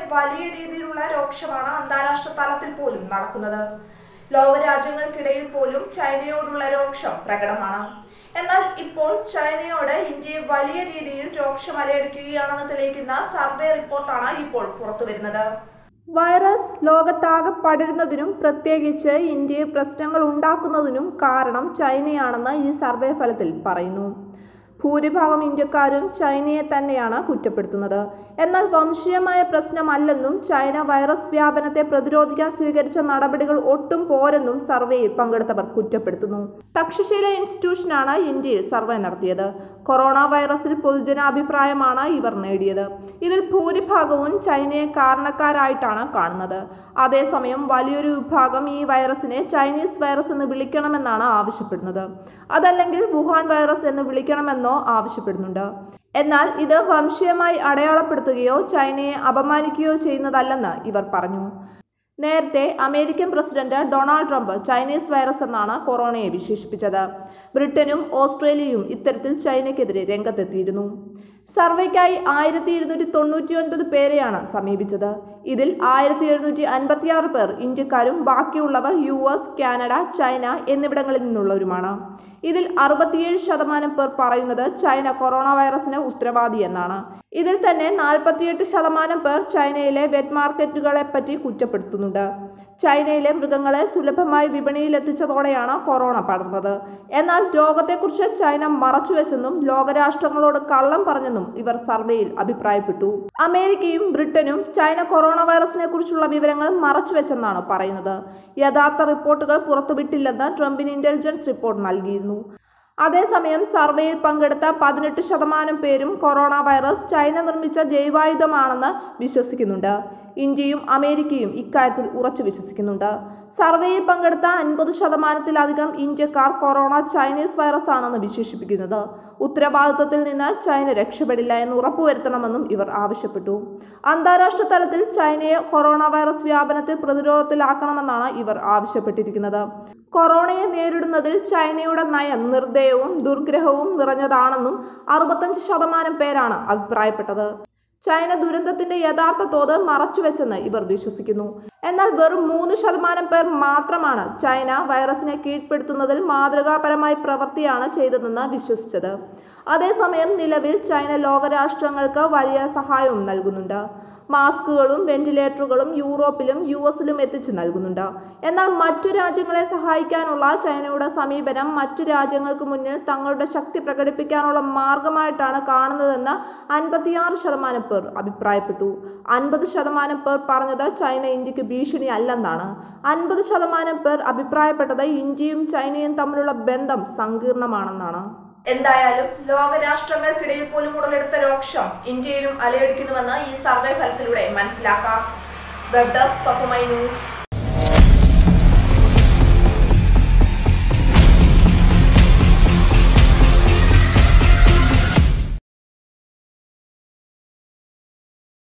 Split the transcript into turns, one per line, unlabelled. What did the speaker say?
വലിയ രീതിയിലുള്ള രോക്ഷമാണ് അന്താരാഷ്ട്ര തലത്തിൽ പോലും നടക്കുന്നത് ലോകരാജ്യങ്ങൾക്കിടയിൽ പോലും ചൈനയോടുള്ള രോക്ഷം പ്രകടമാണ് എന്നാൽ ഇപ്പോൾ ചൈനയോട് ഇന്ത്യയെ വലിയ രീതിയിൽ രോക്ഷം അലയടിക്കുകയാണെന്ന് തെളിയിക്കുന്ന സർവേ റിപ്പോർട്ടാണ് ഇപ്പോൾ പുറത്തുവരുന്നത് വൈറസ് ലോകത്താകെ പടരുന്നതിനും പ്രത്യേകിച്ച് ഇന്ത്യയെ പ്രശ്നങ്ങൾ ഉണ്ടാക്കുന്നതിനും കാരണം ചൈനയാണെന്ന് ഈ സർവേ ഫലത്തിൽ പറയുന്നു ഭൂരിഭാഗം ഇന്ത്യക്കാരും ചൈനയെ തന്നെയാണ് കുറ്റപ്പെടുത്തുന്നത് എന്നാൽ വംശീയമായ പ്രശ്നമല്ലെന്നും ചൈന വൈറസ് വ്യാപനത്തെ പ്രതിരോധിക്കാൻ സ്വീകരിച്ച നടപടികൾ ഒട്ടും പോരെന്നും സർവേയിൽ പങ്കെടുത്തവർ കുറ്റപ്പെടുത്തുന്നു തക്ഷശീല ഇൻസ്റ്റിറ്റ്യൂഷനാണ് ഇന്ത്യയിൽ സർവേ നടത്തിയത് കൊറോണ വൈറസിൽ പൊതുജനാഭിപ്രായമാണ് ഇവർ നേടിയത് ഇതിൽ ഭൂരിഭാഗവും ചൈനയെ കാരണക്കാരായിട്ടാണ് കാണുന്നത് അതേസമയം വലിയൊരു വിഭാഗം ഈ വൈറസിനെ ചൈനീസ് വൈറസ് എന്ന് വിളിക്കണമെന്നാണ് ആവശ്യപ്പെടുന്നത് അതല്ലെങ്കിൽ വുഹാൻ വൈറസ് എന്ന് വിളിക്കണമെന്നോ ആവശ്യപ്പെടുന്നുണ്ട് എന്നാൽ ഇത് വംശീയമായി അടയാളപ്പെടുത്തുകയോ ചൈനയെ അപമാനിക്കുകയോ ചെയ്യുന്നതല്ലെന്ന് ഇവർ പറഞ്ഞു നേരത്തെ American president Donald Trump Chinese virus എന്നാണ് കൊറോണയെ വിശേഷിപ്പിച്ചത് ബ്രിട്ടനും ഓസ്ട്രേലിയയും ഇത്തരത്തിൽ ചൈനയ്ക്കെതിരെ രംഗത്തെത്തിയിരുന്നു സർവേക്കായി ആയിരത്തി ഇരുന്നൂറ്റി തൊണ്ണൂറ്റി ഒൻപത് പേരെയാണ് സമീപിച്ചത് ഇതിൽ ആയിരത്തി ഒരുന്നൂറ്റി അൻപത്തിയാറ് പേർ ഇന്ത്യക്കാരും ബാക്കിയുള്ളവർ യു എസ് കാനഡ ചൈന എന്നിവിടങ്ങളിൽ നിന്നുള്ളവരുമാണ് ഇതിൽ അറുപത്തിയേഴ് ശതമാനം പേർ പറയുന്നത് ചൈന കൊറോണ വൈറസിന് ഉത്തരവാദി എന്നാണ് ഇതിൽ തന്നെ നാൽപ്പത്തിയെട്ട് ശതമാനം പേർ ചൈനയിലെ വെറ്റ് മാർക്കറ്റുകളെ പറ്റി കുറ്റപ്പെടുത്തുന്നുണ്ട് ചൈനയിലെ മൃഗങ്ങളെ സുലഭമായി വിപണിയിൽ എത്തിച്ചതോടെയാണ് കൊറോണ പടർന്നത് എന്നാൽ രോഗത്തെക്കുറിച്ച് ചൈന മറച്ചുവെച്ചെന്നും ലോകരാഷ്ട്രങ്ങളോട് കള്ളം പറഞ്ഞെന്നും ഇവർ സർവേയിൽ അഭിപ്രായപ്പെട്ടു അമേരിക്കയും ബ്രിട്ടനും ചൈന കൊറോണ വൈറസിനെ കുറിച്ചുള്ള വിവരങ്ങൾ മറച്ചുവെച്ചെന്നാണ് പറയുന്നത് യഥാർത്ഥ റിപ്പോർട്ടുകൾ പുറത്തുവിട്ടില്ലെന്ന് ട്രംപിന് ഇന്റലിജൻസ് റിപ്പോർട്ട് നൽകിയിരുന്നു അതേസമയം സർവേയിൽ പങ്കെടുത്ത പതിനെട്ട് ശതമാനം പേരും കൊറോണ വൈറസ് ചൈന നിർമ്മിച്ച ജൈവായുധമാണെന്ന് വിശ്വസിക്കുന്നുണ്ട് ഇന്ത്യയും അമേരിക്കയും ഇക്കാര്യത്തിൽ ഉറച്ചു വിശ്വസിക്കുന്നുണ്ട് സർവേയിൽ പങ്കെടുത്ത അൻപത് ശതമാനത്തിലധികം ഇന്ത്യക്കാർ കൊറോണ ചൈനീസ് വൈറസ് ആണെന്ന് വിശേഷിപ്പിക്കുന്നത് ഉത്തരവാദിത്വത്തിൽ നിന്ന് ചൈന രക്ഷപ്പെടില്ല എന്ന് ഉറപ്പുവരുത്തണമെന്നും ഇവർ ആവശ്യപ്പെട്ടു അന്താരാഷ്ട്ര തലത്തിൽ ചൈനയെ കൊറോണ വൈറസ് വ്യാപനത്തിൽ പ്രതിരോധത്തിലാക്കണമെന്നാണ് ഇവർ ആവശ്യപ്പെട്ടിരിക്കുന്നത് കൊറോണയെ നേരിടുന്നതിൽ ചൈനയുടെ നയം നിർദ്ദയവും ദുർഗ്രഹവും നിറഞ്ഞതാണെന്നും അറുപത്തഞ്ച് ശതമാനം പേരാണ് അഭിപ്രായപ്പെട്ടത് ചൈന ദുരന്തത്തിന്റെ യഥാർത്ഥ തോത് മറച്ചുവെച്ചെന്ന് ഇവർ വിശ്വസിക്കുന്നു എന്നാൽ വെറും മൂന്ന് ശതമാനം പേർ മാത്രമാണ് ചൈന വൈറസിനെ കീഴ്പ്പെടുത്തുന്നതിൽ മാതൃകാപരമായി പ്രവൃത്തിയാണ് ചെയ്തതെന്ന് വിശ്വസിച്ചത് അതേസമയം നിലവിൽ ചൈന ലോകരാഷ്ട്രങ്ങൾക്ക് വലിയ സഹായവും നൽകുന്നുണ്ട് മാസ്കുകളും വെന്റിലേറ്ററുകളും യൂറോപ്പിലും യു എസിലും എത്തിച്ചു നൽകുന്നുണ്ട് എന്നാൽ മറ്റു രാജ്യങ്ങളെ സഹായിക്കാനുള്ള ചൈനയുടെ സമീപനം മറ്റു രാജ്യങ്ങൾക്ക് മുന്നിൽ തങ്ങളുടെ ശക്തി പ്രകടിപ്പിക്കാനുള്ള മാർഗമായിട്ടാണ് കാണുന്നതെന്ന് അൻപത്തിയാറ് ശതമാനം പേർ അഭിപ്രായപ്പെട്ടു അൻപത് ശതമാനം പേർ പറഞ്ഞത് ചൈന ഇന്ത്യക്ക് ഭീഷണി അല്ലെന്നാണ് അൻപത് ശതമാനം പേർ അഭിപ്രായപ്പെട്ടത് ഇന്ത്യയും ചൈനയും തമ്മിലുള്ള ബന്ധം സങ്കീർണമാണെന്നാണ് എന്തായാലും ലോകരാഷ്ട്രങ്ങൾക്കിടയിൽ പോലും ഉടലെടുത്ത രോക്ഷം ഇന്ത്യയിലും അലയടിക്കുന്നുവെന്ന് ഈ സർവേ ഫലത്തിലൂടെ മനസ്സിലാക്കാം വെബ് ഡെസ്ക് ന്യൂസ്